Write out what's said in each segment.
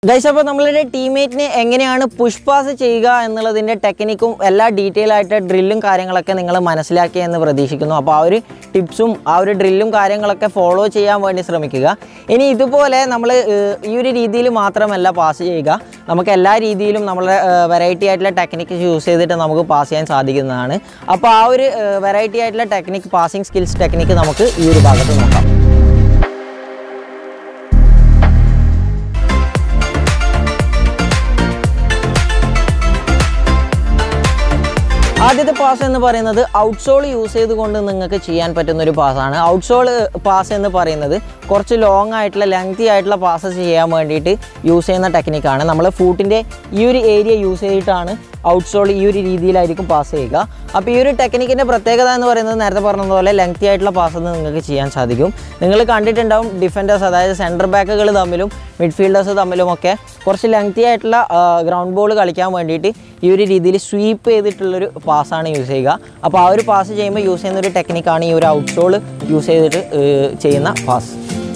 guys അപ്പോൾ നമ്മളുടെ ടീംമേറ്റിന് എങ്ങനെയാണ് പുഷ് പാസ് ചെയ്യുക എന്നുള്ളതിൻ്റെ ടെക്നിക്കും എല്ലാ ഡീറ്റെയിൽ ആയിട്ട് ഡ്രില്ലും കാര്യങ്ങളൊക്കെ നിങ്ങൾ മനസ്സിലാക്കി എന്ന് പ്രതീക്ഷിക്കുന്നു അപ്പോൾ ആ ഒരു ടിപ്സും ആ ഒരു ഡ്രില്ലും കാര്യങ്ങളൊക്കെ ഫോളോ ചെയ്യാൻ വേണ്ടി ശ്രമിക്കുക ഇനി ഇതുപോലെ നമ്മൾ ഈ ഒരു രീതിയിൽ മാത്രമല്ല പാസ് ചെയ്യുക നമുക്ക് എല്ലാ രീതിയിലും നമ്മളെ വെറൈറ്റി ആയിട്ടുള്ള ടെക്നിക്ക് യൂസ് ചെയ്തിട്ട് നമുക്ക് പാസ് ചെയ്യാൻ സാധിക്കുന്നതാണ് അപ്പോൾ ആ ഒരു വെറൈറ്റി ആയിട്ടുള്ള ടെക്നിക്ക് പാസിംഗ് സ്കിൽസ് ടെക്നിക്ക് നമുക്ക് ഈ ഒരു ഭാഗത്ത് നോക്കാം ആദ്യത്തെ പാസ് എന്ന് പറയുന്നത് ഔട്ട്സോൾ യൂസ് ചെയ്തുകൊണ്ട് നിങ്ങൾക്ക് ചെയ്യാൻ പറ്റുന്ന ഒരു പാസ്സാണ് ഔട്ട്സോൾ പാസ് എന്ന് പറയുന്നത് കുറച്ച് ലോങ് ആയിട്ടുള്ള ലെങ്തി ആയിട്ടുള്ള പാസസ് ചെയ്യാൻ വേണ്ടിയിട്ട് യൂസ് ചെയ്യുന്ന ടെക്നിക്കാണ് നമ്മൾ ഫൂട്ടിൻ്റെ ഈ ഒരു ഏരിയ യൂസ് ചെയ്തിട്ടാണ് ഔട്ട്സോൾ ഈ ഒരു രീതിയിലായിരിക്കും പാസ് ചെയ്യുക അപ്പോൾ ഈ ഒരു ടെക്നിക്കിൻ്റെ പ്രത്യേകത എന്ന് പറയുന്നത് നേരത്തെ പറഞ്ഞതുപോലെ ലെങ്തി ആയിട്ടുള്ള പാസ് നിങ്ങൾക്ക് ചെയ്യാൻ സാധിക്കും നിങ്ങൾ കണ്ടിട്ടുണ്ടാവും ഡിഫൻഡേഴ്സ് അതായത് സെൻറ്റർ ബാക്കുകൾ തമ്മിലും മിഡ്ഫീൽഡേഴ്സ് തമ്മിലുമൊക്കെ കുറച്ച് ലെങ്തി ആയിട്ടുള്ള ഗ്രൗണ്ട് ബോൾ കളിക്കാൻ വേണ്ടിയിട്ട് ഈ ഒരു രീതിയിൽ സ്വീപ്പ് ചെയ്തിട്ടുള്ളൊരു പാസ്സാണ് യൂസ് ചെയ്യുക അപ്പോൾ ആ ഒരു പാസ് ചെയ്യുമ്പോൾ യൂസ് ചെയ്യുന്ന ഒരു ടെക്നിക്കാണ് ഈ ഒരു ഔട്ട്സോൾ യൂസ് ചെയ്തിട്ട് ഏർ, ചെയ്യുന്ന പാസ്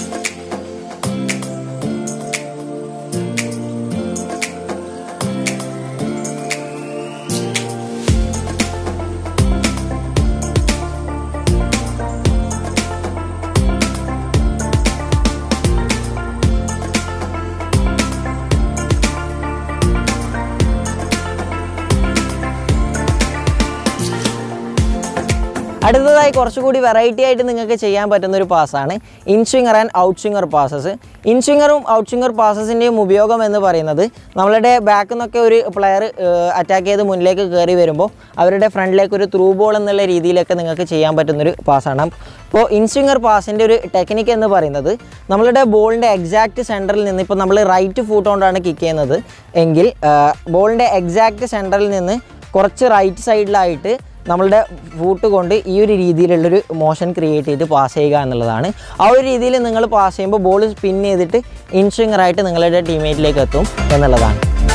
അടുത്തതായി കുറച്ചുകൂടി വെറൈറ്റി ആയിട്ട് നിങ്ങൾക്ക് ചെയ്യാൻ പറ്റുന്ന ഒരു പാസ്സാണ് inswinger and out swinger passes ഇൻസ്വിങ്ങറും ഔട്ട് സ്വിങ്ങർ പാസസിൻ്റെയും ഉപയോഗം എന്ന് പറയുന്നത് നമ്മളുടെ ബാക്കിൽ നിന്നൊക്കെ ഒരു പ്ലെയർ അറ്റാക്ക് ചെയ്ത് മുന്നിലേക്ക് കയറി വരുമ്പോൾ അവരുടെ ഫ്രണ്ടിലേക്ക് ഒരു ത്രൂ ബോൾ എന്നുള്ള രീതിയിലൊക്കെ നിങ്ങൾക്ക് ചെയ്യാൻ പറ്റുന്നൊരു പാസ്സാണ് അപ്പോൾ ഇൻസ്വിങ്ങർ പാസിൻ്റെ ഒരു ടെക്നിക്ക് എന്ന് പറയുന്നത് നമ്മളുടെ ബോളിൻ്റെ എക്സാക്റ്റ് സെൻറ്ററിൽ നിന്ന് ഇപ്പോൾ നമ്മൾ റൈറ്റ് ഫൂട്ട് കൊണ്ടാണ് കിക്ക് ചെയ്യുന്നത് എങ്കിൽ ബോളിൻ്റെ എക്സാക്റ്റ് സെൻറ്ററിൽ നിന്ന് കുറച്ച് റൈറ്റ് സൈഡിലായിട്ട് നമ്മളുടെ ഫൂട്ട് കൊണ്ട് ഈ ഒരു രീതിയിലുള്ളൊരു മോഷൻ ക്രിയേറ്റ് ചെയ്ത് പാസ് ചെയ്യുക എന്നുള്ളതാണ് ആ ഒരു രീതിയിൽ നിങ്ങൾ പാസ് ചെയ്യുമ്പോൾ ബോൾ സ്പിൻ ചെയ്തിട്ട് ഇൻസ്വിങ്ങറായിട്ട് നിങ്ങളുടെ ടീമേറ്റിലേക്ക് എത്തും എന്നുള്ളതാണ്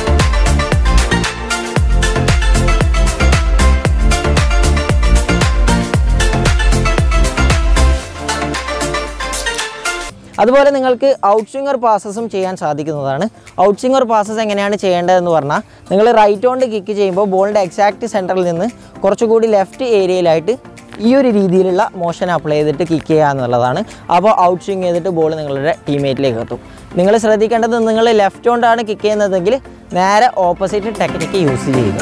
അതുപോലെ നിങ്ങൾക്ക് ഔട്ട് സ്വിങ്ങർ പാസസും ചെയ്യാൻ സാധിക്കുന്നതാണ് ഔട്ട് സ്വിങ്ങർ പാസസ് എങ്ങനെയാണ് ചെയ്യേണ്ടതെന്ന് പറഞ്ഞാൽ നിങ്ങൾ റൈറ്റ് കൊണ്ട് കിക്ക് ചെയ്യുമ്പോൾ ബോളിൻ്റെ എക്സാക്റ്റ് സെൻറ്ററിൽ നിന്ന് കുറച്ചുകൂടി ലെഫ്റ്റ് ഏരിയയിലായിട്ട് ഈ ഒരു രീതിയിലുള്ള മോഷൻ അപ്ലൈ ചെയ്തിട്ട് കിക്ക് ചെയ്യുക എന്നുള്ളതാണ് അപ്പോൾ ഔട്ട് സ്വിങ് ചെയ്തിട്ട് ബോൾ നിങ്ങളുടെ ടീമേറ്റിലേക്ക് എത്തും നിങ്ങൾ ശ്രദ്ധിക്കേണ്ടത് നിങ്ങൾ ലെഫ്റ്റ് കൊണ്ടാണ് കിക്ക് ചെയ്യുന്നതെങ്കിൽ നേരെ ഓപ്പോസിറ്റ് ടെക്നിക്ക് യൂസ് ചെയ്യുക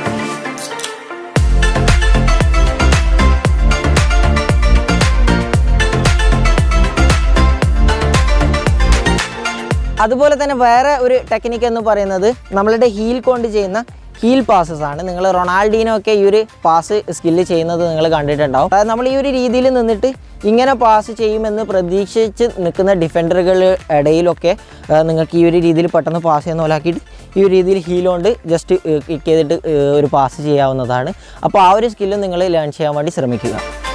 അതുപോലെ തന്നെ വേറെ ഒരു ടെക്നിക്ക് എന്ന് പറയുന്നത് നമ്മളുടെ ഹീൽ കൊണ്ട് ചെയ്യുന്ന ഹീൽ പാസസ് ആണ് നിങ്ങൾ റൊണാൾഡീനോ ഒക്കെ ഈ ഒരു പാസ് സ്കില്ല് ചെയ്യുന്നത് നിങ്ങൾ കണ്ടിട്ടുണ്ടാവും അതായത് നമ്മൾ ഈ ഒരു രീതിയിൽ നിന്നിട്ട് ഇങ്ങനെ പാസ് ചെയ്യുമെന്ന് പ്രതീക്ഷിച്ച് നിൽക്കുന്ന ഡിഫൻഡറുകളുടെ ഇടയിലൊക്കെ ആ, നിങ്ങൾക്ക് ഈ ഒരു രീതിയിൽ പെട്ടെന്ന് പാസ് ചെയ്യുന്ന പോലെ ആക്കിയിട്ട് ഈ ഒരു രീതിയിൽ ഹീൽ കൊണ്ട് ജസ്റ്റ് കിക്ക് ചെയ്തിട്ട് ഏ, ഒരു പാസ് ചെയ്യാവുന്നതാണ് അപ്പോൾ ആ ഒരു സ്കില്ല് നിങ്ങൾ ലേൺ ചെയ്യാൻ വേണ്ടി ശ്രമിക്കുക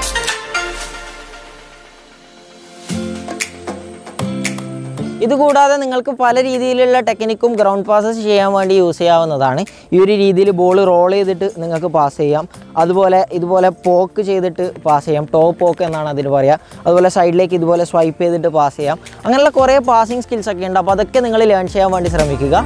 ഇതുകൂടാതെ നിങ്ങൾക്ക് പല രീതിയിലുള്ള ടെക്നിക്കും ഗ്രൗണ്ട് പാസസ് ചെയ്യാൻ വേണ്ടി യൂസ് ചെയ്യാവുന്നതാണ് ഈ ഒരു രീതിയിൽ ബോൾ റോൾ ചെയ്തിട്ട് നിങ്ങൾക്ക് പാസ് ചെയ്യാം അതുപോലെ ഇതുപോലെ പോക്ക് ചെയ്തിട്ട് പാസ് ചെയ്യാം ടോപ്പ് പോക്ക് എന്നാണ് അതിന് പറയുക അതുപോലെ സൈഡിലേക്ക് ഇതുപോലെ സ്വൈപ്പ് ചെയ്തിട്ട് പാസ് ചെയ്യാം അങ്ങനെയുള്ള കുറേ പാസിങ് സ്കിൽസ് ഒക്കെ ഉണ്ട് അപ്പോൾ അതൊക്കെ നിങ്ങൾ ലേൺ ചെയ്യാൻ വേണ്ടി ശ്രമിക്കുക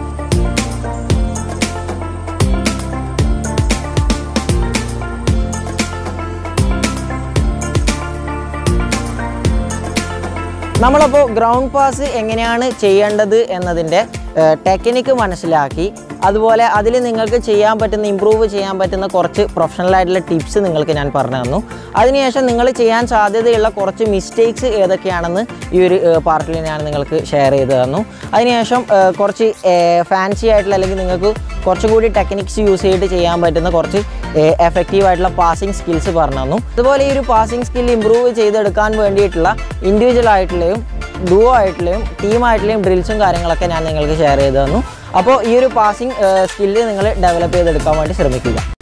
നമ്മളപ്പോൾ ഗ്രൗണ്ട് പാസ് എങ്ങനെയാണ് ചെയ്യേണ്ടത് എന്നതിൻ്റെ ടെക്നിക്ക് മനസ്സിലാക്കി അതുപോലെ അതിൽ നിങ്ങൾക്ക് ചെയ്യാൻ പറ്റുന്ന ഇമ്പ്രൂവ് ചെയ്യാൻ പറ്റുന്ന കുറച്ച് പ്രൊഫഷണൽ ആയിട്ടുള്ള ടിപ്സ് നിങ്ങൾക്ക് ഞാൻ പറഞ്ഞു തന്നു അതിനുശേഷം നിങ്ങൾ ചെയ്യാൻ സാധ്യതയുള്ള കുറച്ച് മിസ്റ്റേക്സ് ഏതൊക്കെയാണെന്ന് ഈ ഒരു പാർട്ടിൽ ഞാൻ നിങ്ങൾക്ക് ഷെയർ ചെയ്ത് തന്നു അതിനുശേഷം ഏഹ്, കുറച്ച് ഫാൻസി ആയിട്ടുള്ള അല്ലെങ്കിൽ നിങ്ങൾക്ക് കുറച്ചും കൂടി ടെക്നിക്സ് യൂസ് ചെയ്തിട്ട് ചെയ്യാൻ പറ്റുന്ന കുറച്ച് എഫക്റ്റീവ് ആയിട്ടുള്ള പാസിംഗ് സ്കിൽസ് പറഞ്ഞു തന്നു അതുപോലെ ഈ ഒരു പാസിംഗ് സ്കിൽ ഇമ്പ്രൂവ് ചെയ്തെടുക്കാൻ വേണ്ടിയിട്ടുള്ള ഇൻഡിവിജ്വൽ ആയിട്ടുള്ളയും ഡുവോ ആയിട്ടുള്ളയും ടീമായിട്ടുള്ളയും ഡ്രിൽസും കാര്യങ്ങളൊക്കെ ഞാൻ നിങ്ങൾക്ക് ഷെയർ ചെയ്ത് തന്നു അപ്പോൾ ഈ ഒരു പാസിംഗ് സ്കില്ല് നിങ്ങൾ ഡെവലപ്പ് ചെയ്തെടുക്കാൻ വേണ്ടി ശ്രമിക്കുക